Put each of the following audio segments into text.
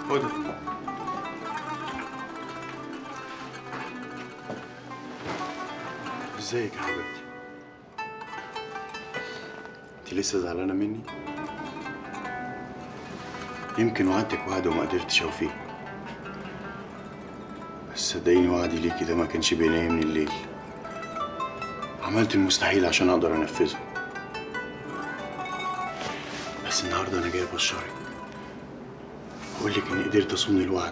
هدى ازيك يا حبيبتي انت لسه زعلانه مني يمكن وعدتك وعد وما قدرتش اوفيه بس صدقيني وعدي ليكي ده ما كانش بينامني الليل عملت المستحيل عشان اقدر انفذه بس النهارده انا جاي ابشرك اقول لك اني قدرت اصون الوعد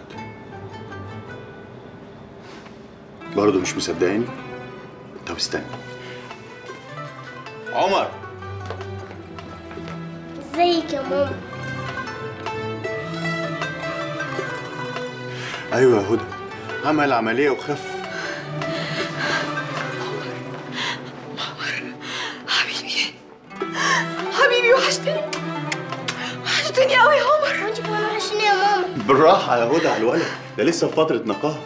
برضه مش مصدقاني طب استنى عمر ازيك يا ماما ايوه يا هدى عمل عمليه وخف حبيبي حبيبي وحشتني وحشتني قوي يا عمر وانت كمان وحشني يا ماما بالراحه يا هدى على الولد ده لسه في فتره نقاهه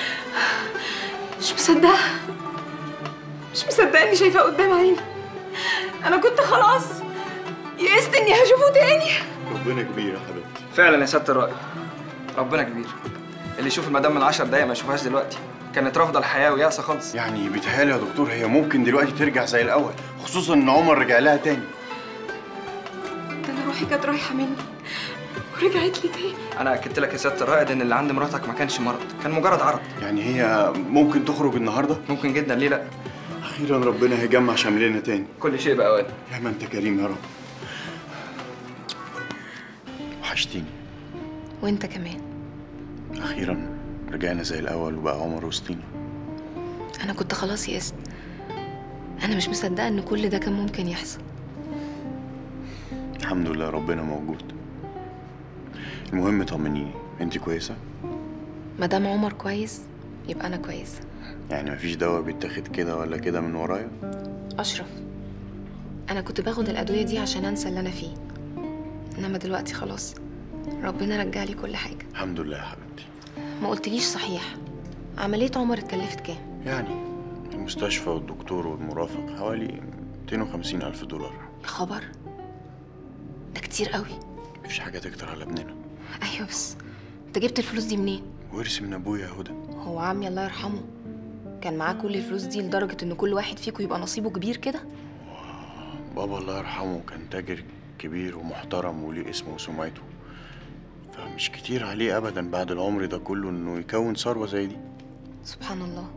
مش مصدقه مش مصدقه اني شايفاه قدام عيني انا كنت خلاص يئست اني هشوفه تاني ربنا كبير يا حبيبتي فعلا يا سياده الرائد ربنا كبير اللي يشوف المدام من 10 دقايق ما يشوفهاش دلوقتي كانت رافضه الحياه ويأسه خالص يعني بيتهيألي يا دكتور هي ممكن دلوقتي ترجع زي الاول خصوصا ان عمر رجع لها تاني ده انا روحي كانت رايحه مني ورجعت لي تاني انا اكدت لك يا سياده الرائد ان اللي عند مراتك ما كانش مرض كان مجرد عرض يعني هي ممكن تخرج النهارده ممكن جدا ليه لا اخيرا ربنا هيجمع شملنا تاني كل شيء باوان يا ما انت كريم يا رب وحشتيني وانت كمان اخيرا رجعنا زي الاول وبقى عمر وسطينا انا كنت خلاص يئست انا مش مصدقه ان كل ده كان ممكن يحصل الحمد لله ربنا موجود المهم طمنيني انت كويسه ما دام عمر كويس يبقى انا كويسه يعني مفيش دواء بيتاخد كده ولا كده من ورايا اشرف انا كنت باخد الادويه دي عشان انسى اللي انا فيه انما دلوقتي خلاص ربنا رجع لي كل حاجه الحمد لله يا حبيبتي ما قلتليش صحيح عمليه عمر اتكلفت كام يعني المستشفى والدكتور والمرافق حوالي 250 ألف دولار خبر ده كتير قوي مفيش حاجة تكتر على ابننا ايوه بس انت جبت الفلوس دي منين ورث من أبويا يا هدى هو عمي الله يرحمه كان معاه كل الفلوس دي لدرجه ان كل واحد فيكم يبقى نصيبه كبير كده بابا الله يرحمه كان تاجر كبير ومحترم وليه اسمه وسمعته فمش كتير عليه أبدا بعد العمر ده كله إنه يكون ثروة زي دي سبحان الله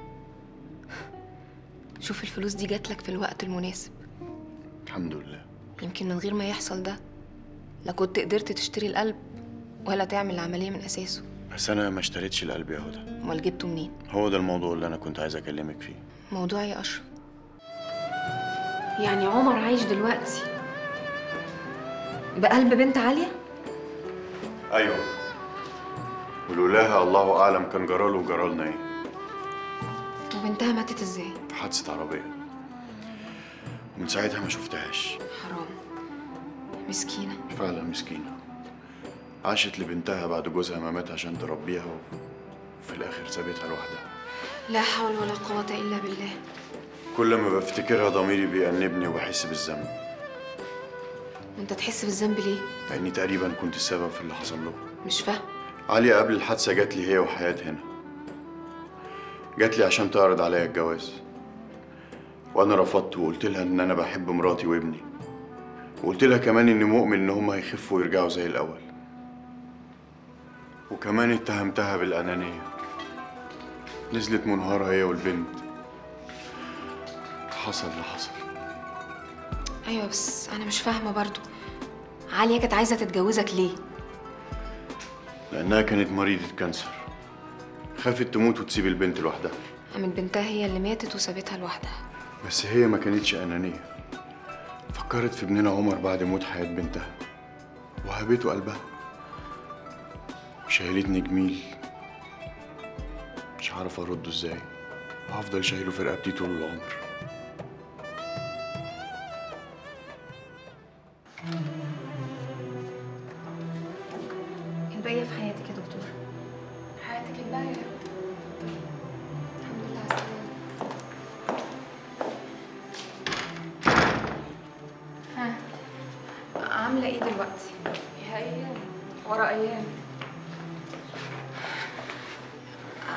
شوف الفلوس دي جات لك في الوقت المناسب الحمد لله يمكن من غير ما يحصل ده لا كنت قدرت تشتري القلب ولا تعمل العملية من أساسه بس أنا ما اشتريتش القلب يا هدى أمال جبته منين؟ هو ده الموضوع اللي أنا كنت عايز أكلمك فيه موضوع يا أشرف يعني عمر عايش دلوقتي بقلب بنت عالية؟ أيوه ولولاها الله أعلم كان جراله وجرالنا إيه وبنتها ماتت ازاي؟ في حادثة عربية ومن ساعتها ما شفتهاش حرام مسكينة فعلا مسكينة عاشت لبنتها بعد جوزها ما مات عشان تربيها و- وفي الآخر سابتها لوحدها لا حول ولا قوة إلا بالله كل ما بفتكرها ضميري بيأنبني وبحس بالذنب وانت تحس بالذنب ليه؟ لأني تقريبا كنت السبب في اللي حصل له مش فاهم عليا قبل الحادثة جات لي هي وحياة هنا جات لي عشان تعرض عليا الجواز وأنا رفضت وقلت لها إن أنا بحب مراتي وابني وقلت لها كمان إني مؤمن إن هما هيخفوا ويرجعوا زي الأول وكمان اتهمتها بالأنانية نزلت منهارة هي والبنت حصل اللي حصل أيوة بس أنا مش فاهمة برضو عالية كانت عايزة تتجوزك ليه؟ لأنها كانت مريضة كانسر خافت تموت وتسيب البنت لوحدها قامت بنتها هي اللي ماتت وسابتها لوحدها بس هي ما كانتش أنانية فكرت في ابننا عمر بعد موت حياة بنتها وهبته قلبها شايلتني جميل مش عارف أرده إزاي وهفضل شايله في رقبتي طول العمر الباقية في حياتك يا دكتور حياتك الباقية الحمد لله على السلامة ها عاملة ايه دلوقتي؟ يا أيام ورا أيام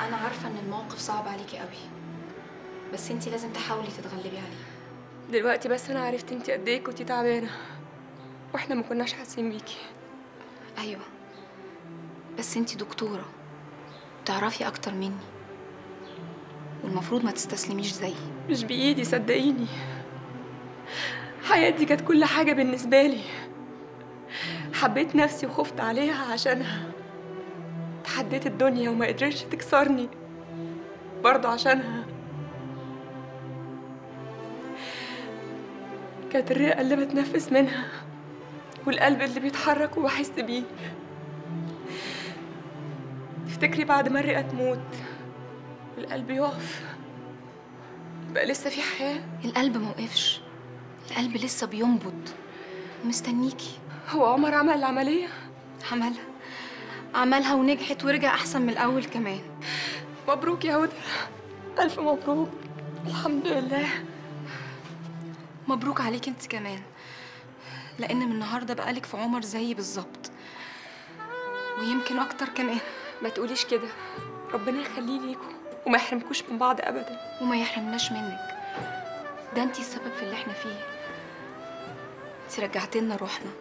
انا عارفه ان الموقف صعب عليكي قوي بس انتي لازم تحاولي تتغلبي عليه دلوقتي بس انا عرفت انت قد ايه كنتي تعبانه واحنا ما كناش حاسين بيكي ايوه بس انتي دكتوره تعرفي اكتر مني والمفروض ما تستسلميش زيي مش بايدي صدقيني حياتي كانت كل حاجه بالنسبه لي حبيت نفسي وخفت عليها عشانها تحديت الدنيا وما قدرتش تكسرني برضه عشانها كانت الرئة اللي بتنفس منها والقلب اللي بيتحرك وبحس بيه تفتكري بعد ما الرئة تموت والقلب يقف يبقى لسه في حياة القلب موقفش القلب لسه بينبض ومستنيكي هو عمر عمل العملية عملها عملها ونجحت ورجع احسن من الاول كمان مبروك يا هدى ألف مبروك الحمد لله مبروك عليك انت كمان لان من النهارده بقالك في عمر زيي بالظبط ويمكن اكتر كمان ما تقوليش كده ربنا يخليه ليكم وما يحرمكوش من بعض أبدا وما يحرمناش منك ده انتي السبب في اللي احنا فيه انتي رجعتلنا روحنا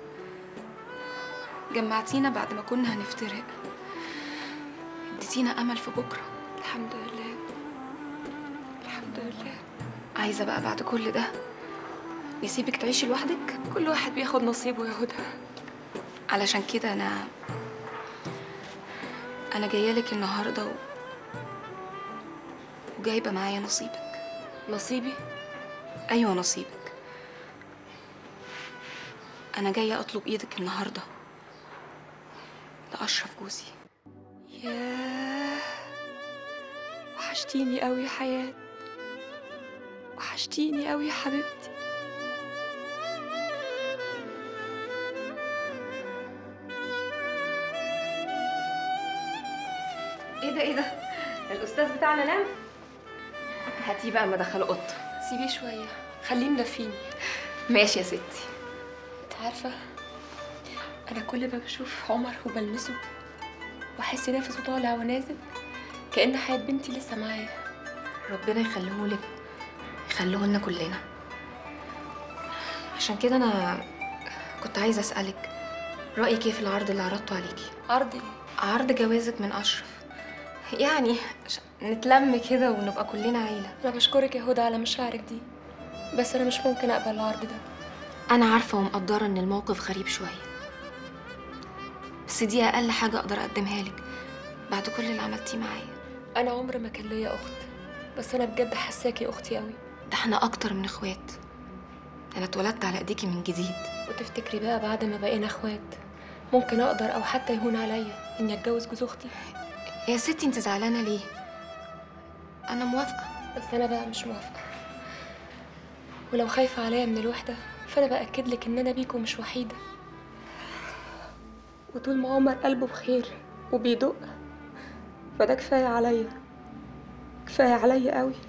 جمعتينا بعد ما كنا هنفترق اديتينا امل في بكره الحمد لله الحمد لله عايزه بقى بعد كل ده يسيبك تعيشي لوحدك كل واحد بياخد نصيبه يا هدى علشان كده انا انا جايه لك النهارده و... وجايبه معايا نصيبك نصيبي ايوه نصيبك انا جايه اطلب ايدك النهارده لاشرف جوزي ياه وحشتيني قوي يا حياة وحشتيني قوي يا حبيبتي ايه ده ايه ده الاستاذ بتاعنا نام هاتيه بقى ما دخله اوضته سيبيه شوية خليه مدفيني ماشي يا ستي انت عارفة أنا كل ما بشوف عمر وبلمسه وأحس نفسه طالع ونازل كأن حياة بنتي لسه معايا ربنا يخليهولك يخليه لنا كلنا عشان كده انا كنت عايزه اسالك رايك ايه في العرض اللي عرضته عليكي عرضي عرض جوازك من اشرف يعني عشان نتلم كده ونبقى كلنا عيله أنا بشكرك يا هدى على مشاعرك دي بس أنا مش ممكن أقبل العرض ده انا عارفه ومقدره ان الموقف غريب شويه بس دي اقل حاجه اقدر اقدمها لك بعد كل اللي عملتيه معايا أنا عمر ما كان ليا أخت بس أنا بجد حساكي أختي قوي ده احنا اكتر من اخوات انا اتولدت على ايديكي من جديد وتفتكري بقى بعد ما بقينا اخوات ممكن اقدر او حتى يهون عليا اني اتجوز جوز اختي يا ستي انت زعلانه ليه انا موافقه بس انا بقى مش موافقه ولو خايفه عليا من الوحده فانا باكد لك ان انا بيكو مش وحيده وطول ما عمر قلبه بخير وبيدق فده كفايه عليا كفايه عليا قوي